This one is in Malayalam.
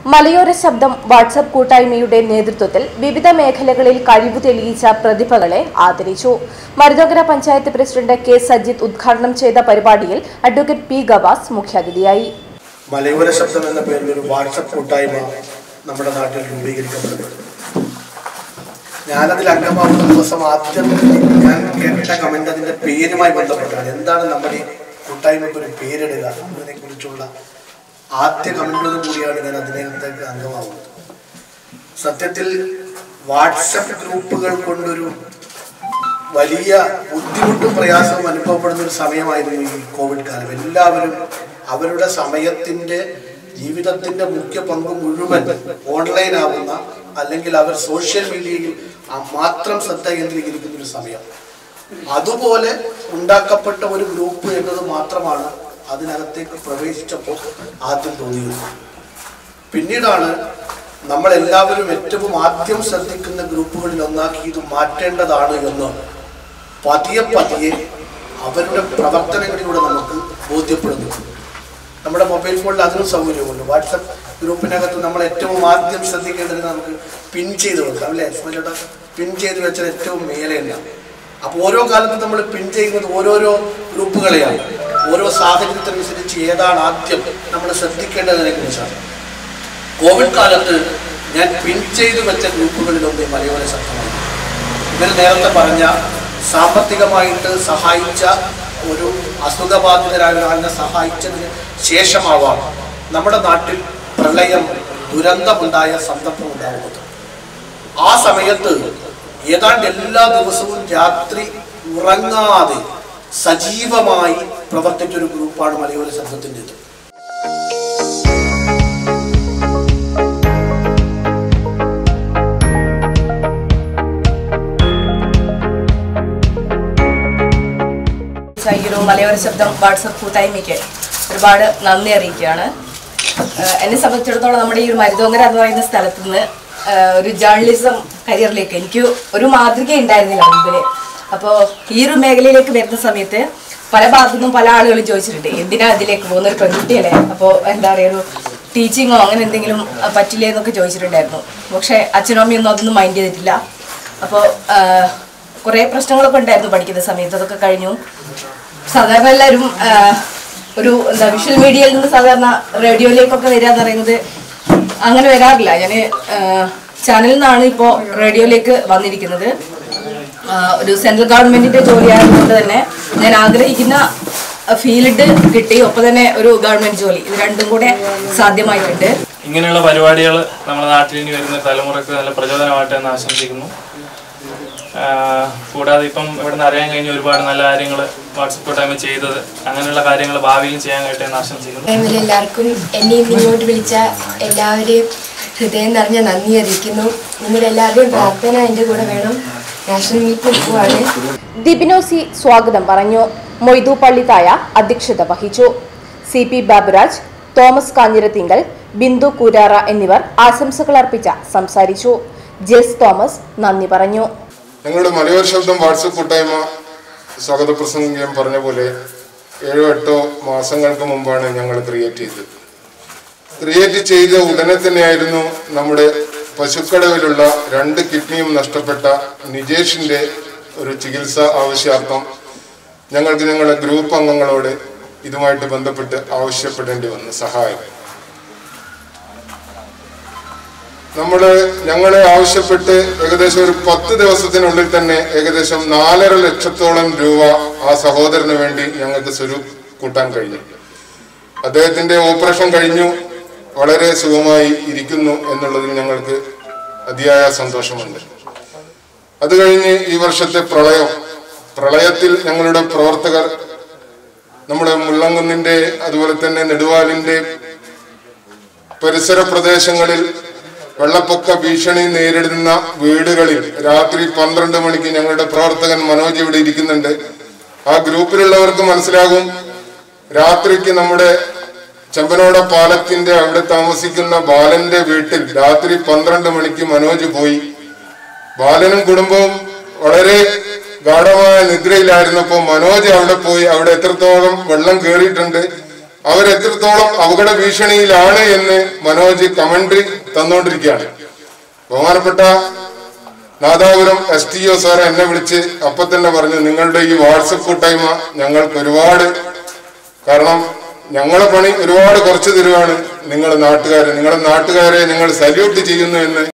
മലയോര ശബ്ദം വാട്സപ്പ് കൂട്ടായ്മയുടെ നേതൃത്വത്തിൽ വിവിധ മേഖലകളിൽ കഴിവ് തെളിയിച്ച പ്രതിഭകളെ ആദരിച്ചു മരുതോങ്കര പഞ്ചായത്ത് പ്രസിഡന്റ് കെ സജിത് ഉദ്ഘാടനം ചെയ്ത പരിപാടിയിൽ അഡ്വക്കേറ്റ് പി ഗവാസ് മുഖ്യാതിഥിയായി മലയോര ശബ്ദം എന്ന പേരിൽ ഒരു വാട്സപ്പ് കൂട്ടായ്മ നമ്മുടെ നാട്ടിൽ രൂപീകരിക്കപ്പെടുന്നത് ഞാനതിൽ അംഗമാവുന്ന ദിവസം ആദ്യം ഞാൻ കേട്ട കമന്റ് അതിന്റെ പേരുമായി ബന്ധപ്പെട്ടാണ് എന്താണ് നമ്മുടെ ഈ കൂട്ടായ്മയ്ക്ക് ഒരു പേരിടുക എന്നതിനെ കുറിച്ചുള്ള ആദ്യ കമന്റോട് കൂടിയാണ് ഞാൻ അതിനകത്തേക്ക് അംഗമാവുന്നത് സത്യത്തിൽ വാട്സപ്പ് ഗ്രൂപ്പുകൾ കൊണ്ടൊരു വലിയ ബുദ്ധിമുട്ടും പ്രയാസവും അനുഭവപ്പെടുന്ന ഒരു സമയമായിരുന്നു ഈ കോവിഡ് കാലം എല്ലാവരും അവരുടെ സമയത്തിന്റെ ജീവിതത്തിന്റെ മുഖ്യ പങ്ക് മുഴുവൻ ഓൺലൈൻ ആവുന്ന അല്ലെങ്കിൽ അവർ സോഷ്യൽ മീഡിയയിൽ ആ മാത്രം ശ്രദ്ധ കേന്ദ്രീകരിക്കുന്ന ഒരു സമയം അതുപോലെ ഉണ്ടാക്കപ്പെട്ട ഒരു ഗ്രൂപ്പ് എന്നത് മാത്രമാണ് അതിനകത്തേക്ക് പ്രവേശിച്ചപ്പോൾ ആദ്യം തോന്നിയത് പിന്നീടാണ് നമ്മൾ എല്ലാവരും ഏറ്റവും ആദ്യം ശ്രദ്ധിക്കുന്ന ഗ്രൂപ്പുകളിൽ ഒന്നാക്കി ഇത് മാറ്റേണ്ടതാണ് എന്ന് പതിയെ പതിയെ അവരുടെ പ്രവർത്തനങ്ങളിലൂടെ നമുക്ക് ബോധ്യപ്പെടുന്നു നമ്മുടെ മൊബൈൽ ഫോണിൽ അതിനും സൗകര്യമുണ്ട് വാട്സപ്പ് ഗ്രൂപ്പിനകത്ത് നമ്മൾ ഏറ്റവും ആദ്യം ശ്രദ്ധിക്കേണ്ടത് നമുക്ക് പിൻ ചെയ്ത് വെക്കാം അല്ലേ സുമചേട്ടാ പിൻ ചെയ്ത് വെച്ചാൽ ഏറ്റവും മേലെ ഉണ്ടാവും അപ്പോൾ ഓരോ കാലത്തും നമ്മൾ പിൻ ചെയ്യുന്നത് ഓരോരോ ഗ്രൂപ്പുകളെയാണ് ഓരോ സാഹചര്യത്തിനനുസരിച്ച് ഏതാണ് ആദ്യം നമ്മൾ ശ്രദ്ധിക്കേണ്ടതിനെ കുറിച്ചാണ് കോവിഡ് കാലത്ത് ഞാൻ പിൻ ചെയ്തു വെച്ച ഗ്രൂപ്പുകളിലൊന്ന് മലയോര ശബ്ദമാണ് ഇവർ നേരത്തെ പറഞ്ഞ സാമ്പത്തികമായിട്ട് സഹായിച്ച ഒരു അസുഖബാധിതരായ ഒരാളിനെ സഹായിച്ചതിന് ശേഷമാവാം നമ്മുടെ നാട്ടിൽ പ്രളയം ദുരന്തമുണ്ടായ സന്ദർഭം ഉണ്ടാവുന്നത് ആ സമയത്ത് ഏതാണ്ട് എല്ലാ ദിവസവും രാത്രി ഉറങ്ങാതെ സജീവമായി പ്രവർത്തിച്ചൊരു ഗ്രൂപ്പാണ് മലയോര ശബ്ദത്തിൻ്റെത് ഈ ഒരു മലയോര ശബ്ദം വാട്സപ്പ് കൂട്ടായ്മയ്ക്ക് ഒരുപാട് നന്ദി അറിയിക്കുകയാണ് ഏഹ് എന്നെ സംബന്ധിച്ചിടത്തോളം നമ്മുടെ ഈ ഒരു മരുതോങ്കര എന്ന് പറയുന്ന സ്ഥലത്ത് നിന്ന് ഏഹ് ഒരു ജേർണലിസം കരിയറിലേക്ക് എനിക്ക് ഒരു മാതൃക ഉണ്ടായിരുന്നില്ല മുമ്പിൽ അപ്പോൾ ഈ ഒരു മേഖലയിലേക്ക് വരുന്ന സമയത്ത് പല ഭാഗത്തു നിന്നും പല ആളുകളും ചോദിച്ചിട്ടുണ്ട് എന്തിനാ ഇതിലേക്ക് പോകുന്ന ഒരു പെൺകുട്ടിയല്ലേ അപ്പോൾ എന്താ പറയുക ഒരു ടീച്ചിങ്ങോ അങ്ങനെ എന്തെങ്കിലും അഹ് പറ്റില്ലേ എന്നൊക്കെ ചോദിച്ചിട്ടുണ്ടായിരുന്നു പക്ഷേ അച്ഛനും അമ്മയൊന്നും അതൊന്നും മൈൻഡ് ചെയ്തിട്ടില്ല അപ്പോൾ കുറേ പ്രശ്നങ്ങളൊക്കെ ഉണ്ടായിരുന്നു പഠിക്കുന്ന സമയത്ത് അതൊക്കെ കഴിഞ്ഞു സാധാരണ എല്ലാവരും ആ, ഒരു എന്താ വിഷ്വൽ മീഡിയയിൽ നിന്ന് സാധാരണ റേഡിയോയിലേക്കൊക്കെ വരിക എന്ന് പറയുന്നത് അങ്ങനെ വരാറില്ല ഞാൻ ചാനലിൽ നിന്നാണ് ഇപ്പോൾ റേഡിയോയിലേക്ക് വന്നിരിക്കുന്നത് ആ, ഒരു സെൻട്രൽ ഗവൺമെന്റിന്റെ ജോലി ആയതുകൊണ്ട് തന്നെ ഞാൻ ആഗ്രഹിക്കുന്ന ഫീൽഡ് കിട്ടി ഒപ്പം തന്നെ ഒരു ഗവൺമെന്റ് ജോലി ഇത് രണ്ടും കൂടെ സാധ്യമായിട്ടുണ്ട് ഇങ്ങനെയുള്ള പരിപാടികൾ നമ്മുടെ നാട്ടിൽ ഇനി വരുന്ന തലമുറയ്ക്ക് നല്ല പ്രചോദനമായിട്ട് എന്ന് ആശംസിക്കുന്നു ആഹ് കൂടാതെ ഇപ്പം ഇവിടുന്ന് അറിയാൻ കഴിഞ്ഞ ഒരുപാട് നല്ല കാര്യങ്ങൾ വാട്സപ്പ് കൂട്ടായ്മ ചെയ്തത് അങ്ങനെയുള്ള കാര്യങ്ങൾ ഭാവിയിലും ചെയ്യാൻ കഴിയട്ടെ എന്ന് ആശംസിക്കുന്നു ടൈമിൽ എല്ലാവർക്കും എന്നെ ഇന്ന് ഇങ്ങോട്ട് വിളിച്ച എല്ലാവരെയും ഹൃദയം നിറഞ്ഞ നന്ദി അറിയിക്കുന്നു നിങ്ങളുടെ എല്ലാവരുടെയും പ്രാർത്ഥന എൻ്റെ കൂടെ വേണം നാഷണൽ മീറ്റിംഗ് പോവാണ് ദിബിനോസി സ്വാഗതം പറഞ്ഞു മൊയ്തു പള്ളിത്തായ അധ്യക്ഷത വഹിച്ചു സി പി ബാബുരാജ് തോമസ് കാഞ്ഞിരത്തിങ്കൽ ബിന്ദു കൂരാറ എന്നിവർ ആശംസകൾ അർപ്പിച്ച സംസാരിച്ചു ജെസ് തോമസ് നന്ദി പറഞ്ഞു ഞങ്ങളുടെ മലയോര ശബ്ദം വാട്സപ്പ് കൂട്ടായ്മ സ്വാഗത പ്രസംഗം പറഞ്ഞ പോലെ ഏഴോ എട്ടോ മാസങ്ങൾക്ക് മുമ്പാണ് ഞങ്ങൾ ക്രിയേറ്റ് ചെയ്തത് ക്രിയേറ്റ് ചെയ്ത ഉടനെ തന്നെയായിരുന്നു നമ്മുടെ പശുക്കടവിലുള്ള രണ്ട് കിഡ്നിയും നഷ്ടപ്പെട്ട നിജേഷിന്റെ ഒരു ചികിത്സ ആവശ്യാർത്ഥം ഞങ്ങൾക്ക് ഞങ്ങളുടെ ഗ്രൂപ്പ് അംഗങ്ങളോട് ഇതുമായിട്ട് ബന്ധപ്പെട്ട് ആവശ്യപ്പെടേണ്ടി വന്നു സഹായം നമ്മള് ഞങ്ങളെ ആവശ്യപ്പെട്ട് ഏകദേശം ഒരു പത്ത് ദിവസത്തിനുള്ളിൽ തന്നെ ഏകദേശം നാലര ലക്ഷത്തോളം രൂപ ആ സഹോദരന് വേണ്ടി ഞങ്ങൾക്ക് സ്വരൂ കൂട്ടാൻ കഴിഞ്ഞു അദ്ദേഹത്തിന്റെ ഓപ്പറേഷൻ കഴിഞ്ഞു വളരെ സുഖമായി ഇരിക്കുന്നു എന്നുള്ളതിൽ ഞങ്ങൾക്ക് അതിയായ സന്തോഷമുണ്ട് അത് കഴിഞ്ഞ് ഈ വർഷത്തെ പ്രളയം പ്രളയത്തിൽ ഞങ്ങളുടെ പ്രവർത്തകർ നമ്മുടെ മുള്ളങ്കുന്നിന്റെ അതുപോലെ തന്നെ നെടുവാലിന്റെ പരിസര പ്രദേശങ്ങളിൽ വെള്ളപ്പൊക്ക ഭീഷണി നേരിടുന്ന വീടുകളിൽ രാത്രി പന്ത്രണ്ട് മണിക്ക് ഞങ്ങളുടെ പ്രവർത്തകൻ മനോജ് ഇവിടെ ഇരിക്കുന്നുണ്ട് ആ ഗ്രൂപ്പിലുള്ളവർക്ക് മനസ്സിലാകും രാത്രിക്ക് നമ്മുടെ ചെമ്പനോട പാലത്തിന്റെ അവിടെ താമസിക്കുന്ന ബാലന്റെ വീട്ടിൽ രാത്രി പന്ത്രണ്ട് മണിക്ക് മനോജ് പോയി ബാലനും കുടുംബവും വളരെ ഗാഠമായ നിദ്രയിലായിരുന്നപ്പോൾ മനോജ് അവിടെ പോയി അവിടെ എത്രത്തോളം വെള്ളം കയറിയിട്ടുണ്ട് അവരെത്രത്തോളം അപകട ഭീഷണിയിലാണ് എന്ന് മനോജ് കമന്ററി തന്നുകൊണ്ടിരിക്കുകയാണ് ബഹുമാനപ്പെട്ട Nadapuram S T O sir എന്നെ വിളിച്ച് അപ്പൊ തന്നെ പറഞ്ഞു നിങ്ങളുടെ ഈ വാട്സപ്പ് കൂട്ടായ്മ ഞങ്ങൾക്ക് ഒരുപാട് കാരണം ഞങ്ങളെ പണി ഒരുപാട് കുറച്ച് തരുവാണ് നിങ്ങൾ നാട്ടുകാരെ നിങ്ങളുടെ നാട്ടുകാരെ നിങ്ങൾ സല്യൂട്ട് ചെയ്യുന്നു എന്ന്